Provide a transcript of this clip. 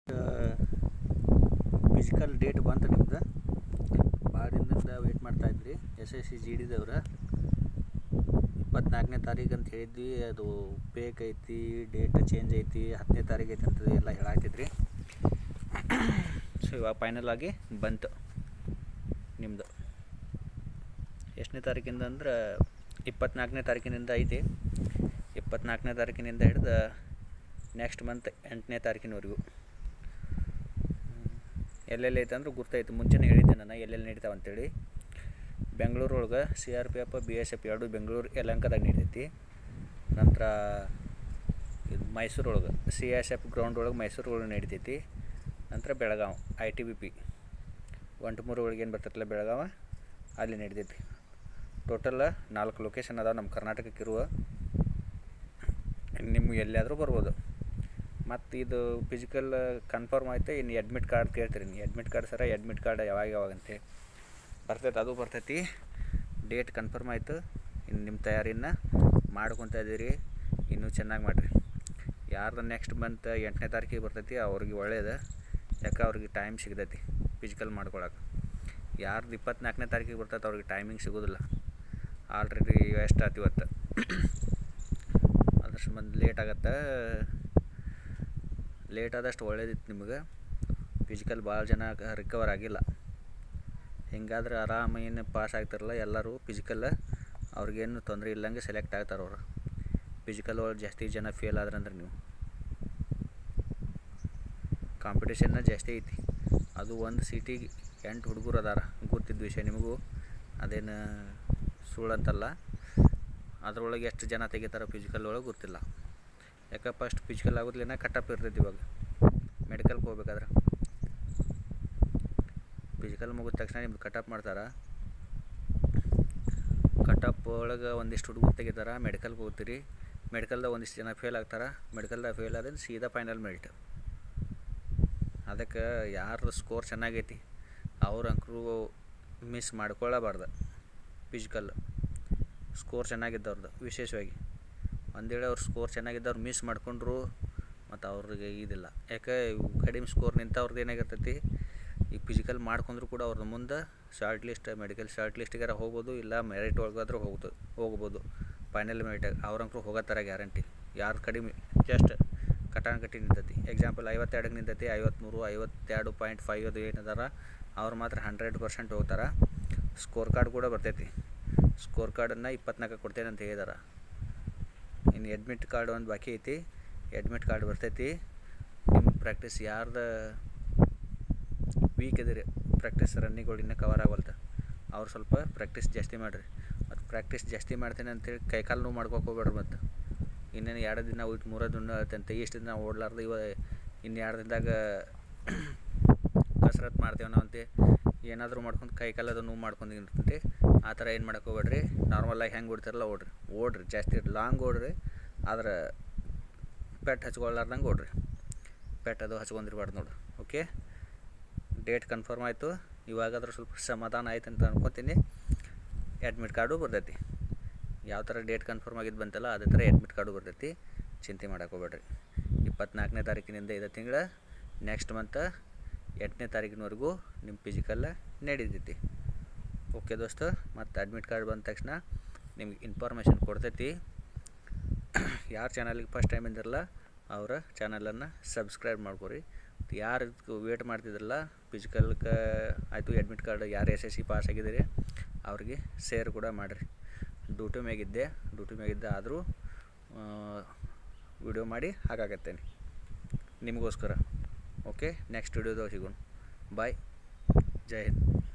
physical date ಬಂತು ನಿಮ್ದು ಭಾಳ ದಿನದಿಂದ ವೆಯ್ಟ್ ಮಾಡ್ತಾಯಿದ್ರಿ ಎಸ್ ಎಸ್ ಸಿ ಜಿ ಡಿದವ್ರ ಇಪ್ಪತ್ನಾಲ್ಕನೇ ತಾರೀಕು ಅಂತ ಹೇಳಿದ್ವಿ ಅದು ಫೇಕ್ ಐತಿ ಡೇಟ್ ಚೇಂಜ್ ಐತಿ ಹತ್ತನೇ ತಾರೀಕು ಐತಿ ಅಂತ ಎಲ್ಲ ಹೇಳಾತಿದ್ರಿ ಸೊ ಇವಾಗ ಫೈನಲ್ ಆಗಿ ಬಂತು ನಿಮ್ಮದು ಎಷ್ಟನೇ ತಾರೀಕಿಂದ ಅಂದ್ರೆ ಇಪ್ಪತ್ನಾಲ್ಕನೇ ತಾರೀಕಿನಿಂದ ಐತಿ ಇಪ್ಪತ್ನಾಲ್ಕನೇ ತಾರೀಕಿನಿಂದ ಹಿಡ್ದು ನೆಕ್ಸ್ಟ್ ಮಂತ್ ಎಂಟನೇ ತಾರೀಕಿನವರೆಗೂ ಎಲ್ಲೆಲ್ಲಿ ಐತೆ ಅಂದ್ರೆ ಗುರ್ತೈತೆ ಮುಂಚೆನೇ ಹೇಳಿದ್ದೆ ನಾನು ಎಲ್ಲೆಲ್ಲಿ ನಡೀತಾವೆ ಅಂತೇಳಿ ಬೆಂಗಳೂರು ಒಳಗೆ C R P F B S F ಎರಡು ಬೆಂಗಳೂರು ಯಲಹಂಕದಾಗ ನಡೀತೈತಿ ನಂತರ ಇದು ಮೈಸೂರು ಒಳಗೆ ಸಿ ಎಸ್ ಎಫ್ ಗ್ರೌಂಡ್ ಒಳಗೆ ಮೈಸೂರು ಒಳಗೆ ನಡೀತೈತಿ ನಂತರ Belagavi I T B P ಒಂಟಮೂರು ಒಳಗೆ ಏನು ಬರ್ತೈತಲ್ಲ ಬೆಳಗಾವ ಅಲ್ಲಿ ನಡೀತೈತಿ ಟೋಟಲ್ ನಾಲ್ಕು ಲೊಕೇಶನ್ ಅದಾವೆ ನಮ್ಮ ಕರ್ನಾಟಕಕ್ಕಿರುವ ನಿಮ್ಗೆ ಎಲ್ಲಿಯಾದರೂ ಬರ್ಬೋದು ಮತ್ತು ಇದು ಫಿಸಿಕಲ್ ಕನ್ಫರ್ಮ್ ಆಯ್ತು ಇನ್ನು ಅಡ್ಮಿಟ್ ಕಾರ್ಡ್ ಕೇಳ್ತೀರಿ ನೀವು ಅಡ್ಮಿಟ್ ಕಾರ್ಡ್ ಸರ ಅಡ್ಮಿಟ್ ಕಾರ್ಡ್ ಯಾವಾಗ ಯಾವಾಗ ಅಂತೇಳಿ ಬರ್ತೈತೆ ಅದು ಬರ್ತೈತಿ ಡೇಟ್ ಕನ್ಫರ್ಮ್ ಆಯಿತು ಇನ್ನು ನಿಮ್ಮ ತಯಾರಿನ ಮಾಡ್ಕೊತಾ ಇದ್ದೀರಿ ಇನ್ನೂ ಚೆನ್ನಾಗಿ ಮಾಡಿರಿ ಯಾರ್ದು ನೆಕ್ಸ್ಟ್ ಮಂತ್ ಎಂಟನೇ ತಾರೀಕಿಗೆ ಬರ್ತೈತಿ ಅವ್ರಿಗೆ ಒಳ್ಳೇದು ಯಾಕೆ ಅವ್ರಿಗೆ ಟೈಮ್ ಸಿಗ್ತೈತಿ ಫಿಸಿಕಲ್ ಮಾಡ್ಕೊಳಕ್ಕೆ ಯಾರ್ದು ಇಪ್ಪತ್ನಾಲ್ಕನೇ ತಾರೀಕಿಗೆ ಬರ್ತೈತೆ ಅವ್ರಿಗೆ ಟೈಮಿಂಗ್ ಸಿಗೋದಿಲ್ಲ ಆಲ್ರೆಡಿ ಎಷ್ಟು ಆಯ್ತು ಇವತ್ತು ಅದ್ರ ಸಂಬಂಧ ಲೇಟ್ ಆಗತ್ತೆ ಲೇಟ್ ಆದಷ್ಟು ಒಳ್ಳೇದಿತ್ತು ನಿಮಗೆ ಫಿಸಿಕಲ್ ಭಾಳ ಜನ ರಿಕವರ್ ಆಗಿಲ್ಲ ಹಿಂಗಾದ್ರೆ ಆರಾಮ ಏನು ಪಾಸ್ ಆಗ್ತಾರಲ್ಲ ಎಲ್ಲರೂ ಫಿಸಿಕಲ್ ಅವ್ರಿಗೇನು ತೊಂದರೆ ಇಲ್ಲಂಗೆ ಸೆಲೆಕ್ಟ್ ಆಗ್ತಾರೆ ಅವರು ಫಿಸಿಕಲ್ ಒಳಗೆ ಜಾಸ್ತಿ ಜನ ಫೇಲ್ ಆದ್ರಂದ್ರೆ ನೀವು ಕಾಂಪಿಟೇಷನ್ನ ಜಾಸ್ತಿ ಐತಿ ಅದು ಒಂದು ಸೀಟಿಗೆ ಎಂಟು ಹುಡುಗರು ಅದಾರ ಗೊತ್ತಿದ್ದ ವಿಷಯ ನಿಮಗೂ ಅದೇನು ಸುಳ್ಳಂತಲ್ಲ ಅದ್ರೊಳಗೆ ಎಷ್ಟು ಜನ ತೆಗಿತಾರೆ ಫಿಸಿಕಲ್ ಒಳಗೆ ಗೊತ್ತಿಲ್ಲ ಯಾಕೆ ಫಸ್ಟ್ ಫಿಸಿಕಲ್ ಆಗೋದ್ಲೇನ ಕಟಪ್ ಇರ್ತೈತಿ ಇವಾಗ ಮೆಡಿಕಲ್ಗೆ ಹೋಗ್ಬೇಕಾದ್ರೆ ಫಿಸಿಕಲ್ ಮುಗಿದ ತಕ್ಷಣ ನಿಮ್ದು ಕಟಪ್ ಮಾಡ್ತಾರೆ ಕಟಪ್ ಒಳಗೆ ಒಂದಿಷ್ಟು ಹುಡುಗರು ತೆಗಿತಾರೆ ಮೆಡಿಕಲ್ಗೆ ಹೋಗ್ತೀರಿ ಮೆಡಿಕಲ್ದಾಗ ಒಂದಿಷ್ಟು ಜನ ಫೇಲ್ ಆಗ್ತಾರೆ ಮೆಡಿಕಲ್ದಾಗ ಫೇಲ್ ಆದ್ರೆ ಸೀದಾ ಫೈನಲ್ ಮೆರಿಟ್ ಅದಕ್ಕೆ ಯಾರು ಸ್ಕೋರ್ ಚೆನ್ನಾಗೈತಿ ಅವ್ರ ಅಂಕರು ಮಿಸ್ ಮಾಡ್ಕೊಳ್ಳಬಾರ್ದು ಫಿಸಿಕಲ್ ಸ್ಕೋರ್ ಚೆನ್ನಾಗಿದ್ದವ್ರದ್ದು ವಿಶೇಷವಾಗಿ ಒಂದೇಳೆ ಅವ್ರ ಸ್ಕೋರ್ ಚೆನ್ನಾಗಿದ್ದವ್ರು ಮಿಸ್ ಮಾಡಿಕೊಂಡ್ರು ಮತ್ತು ಅವ್ರಿಗೆ ಇದಿಲ್ಲ ಯಾಕೆ ಇವು ಕಡಿಮೆ ಸ್ಕೋರ್ ನಿಂತವ್ರದ್ದು ಏನಾಗಿರ್ತೈತಿ ಈ ಫಿಸಿಕಲ್ ಮಾಡ್ಕೊಂಡ್ರು ಕೂಡ ಅವ್ರದ್ದು ಮುಂದೆ ಶಾರ್ಟ್ ಲಿಸ್ಟ್ ಮೆಡಿಕಲ್ ಶಾರ್ಟ್ ಲಿಸ್ಟಿಗಾರ ಹೋಗ್ಬೋದು ಇಲ್ಲ ಮೆರಿಟ್ ಒಳಗಾದ್ರೂ ಹೋಗ್ಬೋದು ಹೋಗ್ಬೋದು ಫೈನಲ್ ಮೆರಿಟಾಗ ಅವ್ರಂಕರು ಹೋಗೋತ್ತಾರ ಗ್ಯಾರಂಟಿ ಯಾರು ಕಡಿಮೆ ಜಸ್ಟ್ ಕಟಾಣ ಕಟ್ಟಿ ನಿಂತೈತಿ ಎಕ್ಸಾಂಪಲ್ ಐವತ್ತೆರಡಕ್ಕೆ ನಿಂತೈತಿ ಐವತ್ತ್ಮೂರು ಐವತ್ತೆರಡು ಪಾಯಿಂಟ್ ಫೈವ್ ಅದು ಏನದಾರ ಅವ್ರು ಮಾತ್ರ ಹಂಡ್ರೆಡ್ ಪರ್ಸೆಂಟ್ ಹೋಗ್ತಾರೆ ಸ್ಕೋರ್ ಕಾರ್ಡ್ ಕೂಡ ಬರ್ತೈತಿ ಸ್ಕೋರ್ ಕಾರ್ಡನ್ನು ಇಪ್ಪತ್ನಾಲ್ಕು ಕೊಡ್ತೇನೆ ಅಂತ ಹೇಳಿದಾರೆ ಇನ್ನು ಅಡ್ಮಿಟ್ ಕಾರ್ಡ್ ಒಂದು ಬಾಕಿ ಐತಿ ಅಡ್ಮಿಟ್ ಕಾರ್ಡ್ ಬರ್ತೈತಿ ನಿಮ್ಮ ಪ್ರಾಕ್ಟೀಸ್ ಯಾರ್ದು ವೀಕ್ ಇದೀರಿ ಪ್ರಾಕ್ಟೀಸ್ ರನ್ನಿಂಗ್ಗಳು ಇನ್ನೂ ಕವರ್ ಆಗವಲ್ತ ಅವ್ರು ಸ್ವಲ್ಪ ಪ್ರಾಕ್ಟೀಸ್ ಜಾಸ್ತಿ ಮಾಡಿರಿ ಮತ್ತು ಪ್ರಾಕ್ಟೀಸ್ ಜಾಸ್ತಿ ಮಾಡ್ತೇನೆ ಅಂತೇಳಿ ಕೈಕಾಲು ನೋವು ಮಾಡ್ಕೋಕೆ ಹೋಗ್ಬೇಡ್ರಿ ಮತ್ತು ಇನ್ನೇನು ಎರಡು ದಿನ ಉಯ್ತು ಮೂರೇ ದಿನ ಅಂತ ಇಷ್ಟು ದಿನ ಓಡ್ಲಾರ್ದು ಇವ ಇನ್ನು ಎರಡು ದಿನದಾಗ ಕಸರತ್ತು ಮಾಡ್ತೇವೆ ನಾವು ಅಂತೆ ಏನಾದರೂ ಮಾಡ್ಕೊಂಡು ಕೈ ಕಾಲದ ನೋವು ಮಾಡ್ಕೊಂಡು ಇರ್ತೈತಿ ಆ ಥರ ಏನು ಮಾಡಕ್ಕೆ ಹೋಗ್ಬೇಡ್ರಿ ನಾರ್ಮಲಾಗಿ ಹೆಂಗೆ ಓಡ್ತಾರಲ್ಲ ಓಡ್ರಿ ಓಡ್ರಿ ಜಾಸ್ತಿ ಲಾಂಗ್ ಓಡ್ರಿ ಆದ್ರೆ ಪೆಟ್ ಹಚ್ಕೊಳ್ಲಾರ್ದಂಗೆ ಓಡ್ರಿ ಪೆಟ್ ಅದು ಹಚ್ಕೊಂಡಿರ್ಬಾರ್ದು ನೋಡ್ರಿ ಓಕೆ ಡೇಟ್ ಕನ್ಫರ್ಮ್ ಆಯಿತು ಇವಾಗಾದ್ರೂ ಸ್ವಲ್ಪ ಸಮಾಧಾನ ಆಯ್ತು ಅಂತ ಅನ್ಕೊತೀನಿ ಅಡ್ಮಿಟ್ ಕಾರ್ಡು ಬರ್ತೈತಿ ಯಾವ ಥರ ಡೇಟ್ ಕನ್ಫರ್ಮ್ ಆಗಿದ್ದು ಬಂತಲ್ಲ ಅದೇ ಥರ ಅಡ್ಮಿಟ್ ಕಾರ್ಡು ಬರ್ತೈತಿ ಚಿಂತೆ ಮಾಡಕ್ಕೆ ಹೋಗ್ಬೇಡ್ರಿ ಇಪ್ಪತ್ನಾಲ್ಕನೇ ತಾರೀಕಿನಿಂದ ಐದು ತಿಂಗಳ ನೆಕ್ಸ್ಟ್ ಮಂತ್ ಎಂಟನೇ ತಾರೀಕಿನವರೆಗೂ ನಿಮ್ಮ ಫಿಸಿಕಲ್ಲ ನಡೀತೈತಿ ಓಕೆ ದೋಸ್ತ ಮತ್ತು ಅಡ್ಮಿಟ್ ಕಾರ್ಡ್ ಬಂದ ತಕ್ಷಣ ನಿಮ್ಗೆ ಇನ್ಫಾರ್ಮೇಷನ್ ಕೊಡ್ತೈತಿ ಯಾರು ಚಾನಲ್ಗೆ ಫಸ್ಟ್ ಟೈಮ್ ಇಂದಿರಲ್ಲ ಅವರ ಚಾನಲನ್ನು ಸಬ್ಸ್ಕ್ರೈಬ್ ಮಾಡ್ಕೊರಿ ಯಾರು ವೇಟ್ ಮಾಡ್ತಿದ್ರಲ್ಲ ಫಿಸಿಕಲ್ಗೆ ಆಯಿತು ಅಡ್ಮಿಟ್ ಕಾರ್ಡ್ ಯಾರು ಎಸ್ ಎಸ್ ಸಿ ಪಾಸ್ ಆಗಿದ್ದೀರಿ ಅವ್ರಿಗೆ ಶೇರ್ ಕೂಡ ಮಾಡಿರಿ ಡ್ಯೂಟಿ ಮ್ಯಾಗಿದ್ದೆ ಡ್ಯೂಟಿ ಮ್ಯಾಗಿದ್ದೆ ಆದರೂ ವಿಡಿಯೋ ಮಾಡಿ ಹಾಕಾಕತ್ತೇನೆ ನಿಮಗೋಸ್ಕರ ಓಕೆ ನೆಕ್ಸ್ಟ್ ವಿಡಿಯೋದಾಗ ಸಿಗೋಣ ಬಾಯ್ ಜೈ ಹಿಂದ್